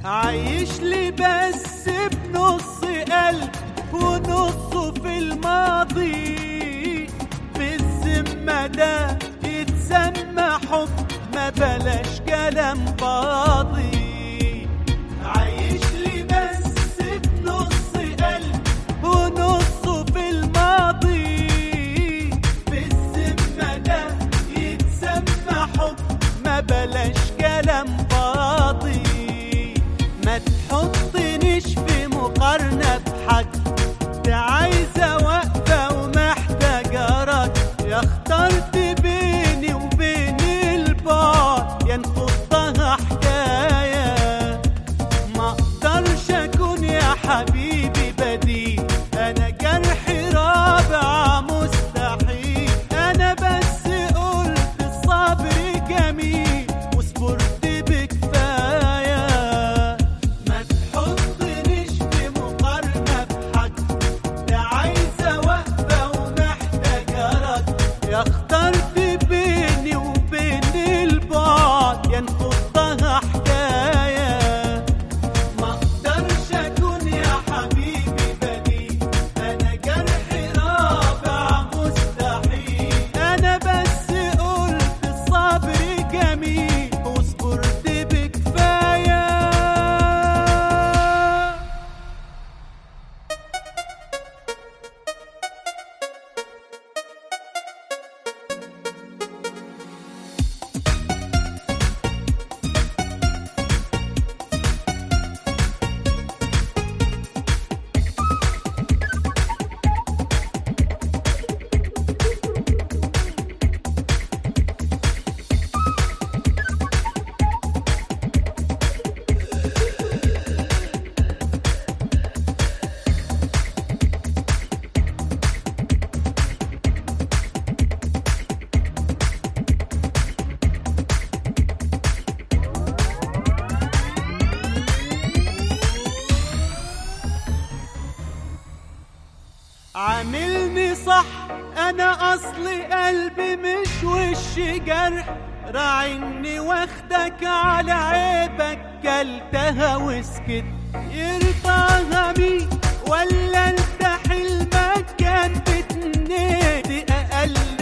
عايش لي بس بنص قلب ونصه في الماضي في الذمة ده يتسمى حب ما بلاش كلام فاضي عايش لي بس بنص قلب ونصه في الماضي في الذمة ده يتسمى حب ما بلاش كلام فاضي ما تحطنيش في مقارنة بحد ده عايزة وقفة ومحتاجة رد يا اخترت بيني وبين البعد يا نفضها حكاية ما اقدرش اكون يا حبيبي بديل انا جرحي رابع مستحيل انا بس قلت الصبر جميل وصبرت بكفايه ما تحطنيش في مقارنه بحد ده عايزه وقفه ومحتاجه رد يا اخترت بيني وبين البعد يا نفضها حكايه ما اقدرش اكون يا حبيبي بديل انا جرحي رابع مستحيل انا بس قلت الصبر جميل وصبرت بكفايه عاملني صح انا اصلي قلبي مش وش جرح راعني واخدك على عيبك كلتها وسكت يرضاها مين ولا انت حلمك كان بتنادي اقل